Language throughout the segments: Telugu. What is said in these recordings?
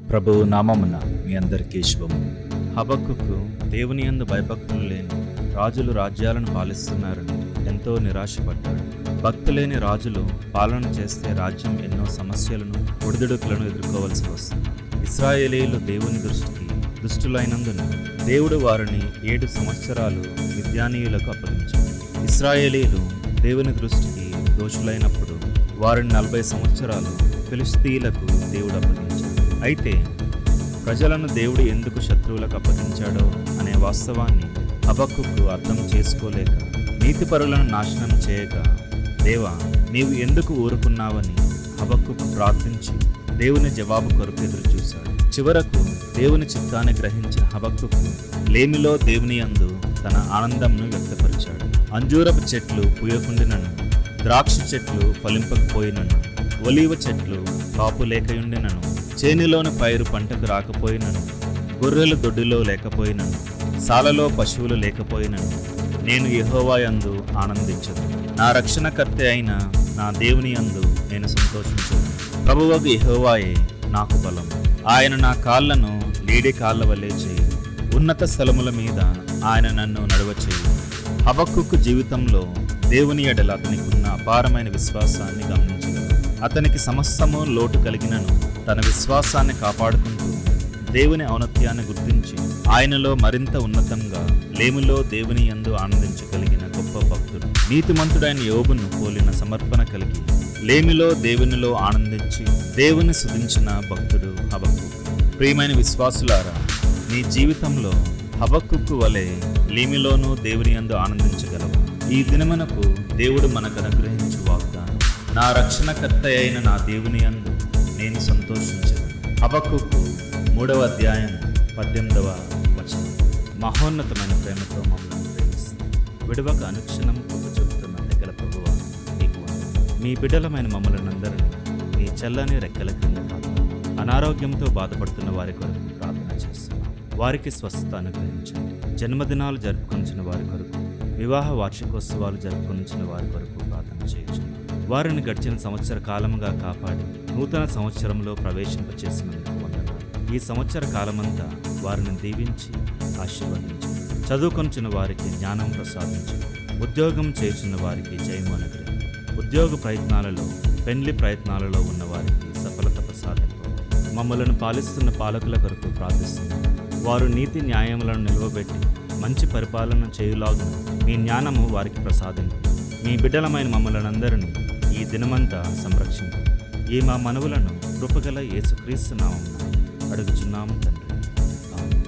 ప్రభువు నామమున మీ అందరికీ శుభము హబక్కుకు దేవుని యందు భయభక్తులు లేని రాజులు రాజ్యాలను పాలిస్తున్నారని ఎంతో నిరాశపడ్డాడు భక్తి లేని రాజులు పాలన చేస్తే రాజ్యం ఎన్నో సమస్యలను ఒడిదుడుకులను ఎదుర్కోవాల్సి వస్తుంది ఇస్రాయేలీలు దేవుని దృష్టికి దుష్టులైనందున దేవుడు వారిని ఏడు సంవత్సరాలు విద్యానీయులకు అప్పగించాడు ఇస్రాయేలీలు దేవుని దృష్టికి దోషులైనప్పుడు వారిని నలభై సంవత్సరాలు ఫిలిస్తీన్లకు దేవుడు అప్పగించాడు అయితే ప్రజలను దేవుడు ఎందుకు శత్రువులకు అప్పగించాడో అనే వాస్తవాన్ని హబక్కుకు అర్థం చేసుకోలేక నీతిపరులను నాశనం చేయక దేవా నీవు ఎందుకు ఊరుకున్నావని హబక్కుకు ప్రార్థించి దేవుని జవాబు కొరకు ఎదురు చూశాడు చివరకు దేవుని చిత్తాన్ని గ్రహించిన హబక్కుకు లేమిలో దేవుని యందు తన ఆనందంను వ్యక్తపరిచాడు అంజూరపు చెట్లు పూయకుండినను ద్రాక్ష చెట్లు ఫలింపకపోయినను ఒలీవ చెట్లు కాపు లేకయుండినను చేనిలోని పైరు పంటకు రాకపోయినను గొర్రెలు దొడ్డిలో లేకపోయినను సాలలో పశువులు లేకపోయినను నేను యెహోవా యందు ఆనందించదు నా రక్షణకర్త అయిన నా దేవుని యందు నేను సంతోషించదు ప్రభువకు యెహోవాయే నాకు బలం ఆయన నా కాళ్ళను లేడి కాళ్ళ వలె చేయి ఉన్నత స్థలముల మీద ఆయన నన్ను నడవ చేయి హబక్కుకు జీవితంలో దేవుని ఎడల అతనికి ఉన్న అపారమైన విశ్వాసాన్ని గమనించగలరు అతనికి సమస్తము లోటు కలిగినను తన విశ్వాసాన్ని కాపాడుకుంటూ దేవుని ఔన్నత్యాన్ని గుర్తించి ఆయనలో మరింత ఉన్నతంగా లేమిలో దేవుని యందు ఆనందించగలిగిన గొప్ప భక్తుడు నీతిమంతుడైన యోబును పోలిన సమర్పణ కలిగి లేమిలో దేవునిలో ఆనందించి దేవుని సుధించిన భక్తుడు హబక్కు ప్రియమైన విశ్వాసులారా మీ జీవితంలో హబక్కుకు వలె లేమిలోనూ దేవుని యందు ఆనందించగలవు ఈ దినమునకు దేవుడు మనకు అనుగ్రహించు వాగ్దానం నా రక్షణకర్త అయిన నా దేవుని యందు నేను సంతోషించను హబక్కుకు మూడవ అధ్యాయం పద్దెనిమిదవ వచనం మహోన్నతమైన ప్రేమతో మమ్మల్ని ప్రేమిస్తుంది విడవక అనుక్షణం కృప చెబుతున్న దగ్గర ప్రభువ నీకు వందనాలు. మీ బిడ్డలమైన మమ్మల్ని అందరినీ మీ చల్లని రెక్కల క్రింద కాపాడు. అనారోగ్యంతో బాధపడుతున్న వారి కొరకు ప్రార్థన చేస్తున్నాం వారికి స్వస్థత అనుగ్రహించండి జన్మదినాలు జరుపుకొంచిన వారి కొరకు వివాహ వార్షికోత్సవాలు జరుపుకొంచిన వారి కొరకు ప్రార్థన చేయొచ్చు వారిని గడిచిన సంవత్సర కాలముగా కాపాడి నూతన సంవత్సరంలో ప్రవేశింపచేసినందుకు వందనాలు ఈ సంవత్సర కాలమంతా వారిని దీవించి ఆశీర్వదించు చదువుకొంచిన వారికి జ్ఞానం ప్రసాదించు ఉద్యోగం చేస్తున్న వారికి జయము అనుగ్రహం ఉద్యోగ ప్రయత్నాలలో పెండ్లి ప్రయత్నాలలో ఉన్న వారికి సఫలత ప్రసాదింపు మమ్మలను పాలిస్తున్న పాలకుల కొరకు ప్రార్థిస్తున్నాం వారు నీతి న్యాయములను నిలవబెట్టి మంచి పరిపాలన చేయులాగు మీ జ్ఞానము వారికి ప్రసాదింపు మీ బిడ్డలమైన మమ్మల్ని అందరినీ ఈ దినమంతా సంరక్షించు ఈ మా మనవులను కృపగల యేసుక్రీస్తు నామమున అడుగుచున్నాము తండ్రి ఆమేన్.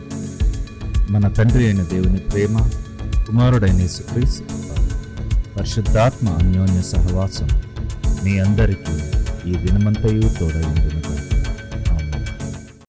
మన తండ్రి అయిన దేవుని ప్రేమ కుమారుడైన యేసుక్రీస్తు కృప, పరిశుద్ధాత్మ అన్యోన్య సహవాసం మీ అందరికీ ఈ దినమంతయు తోడైందును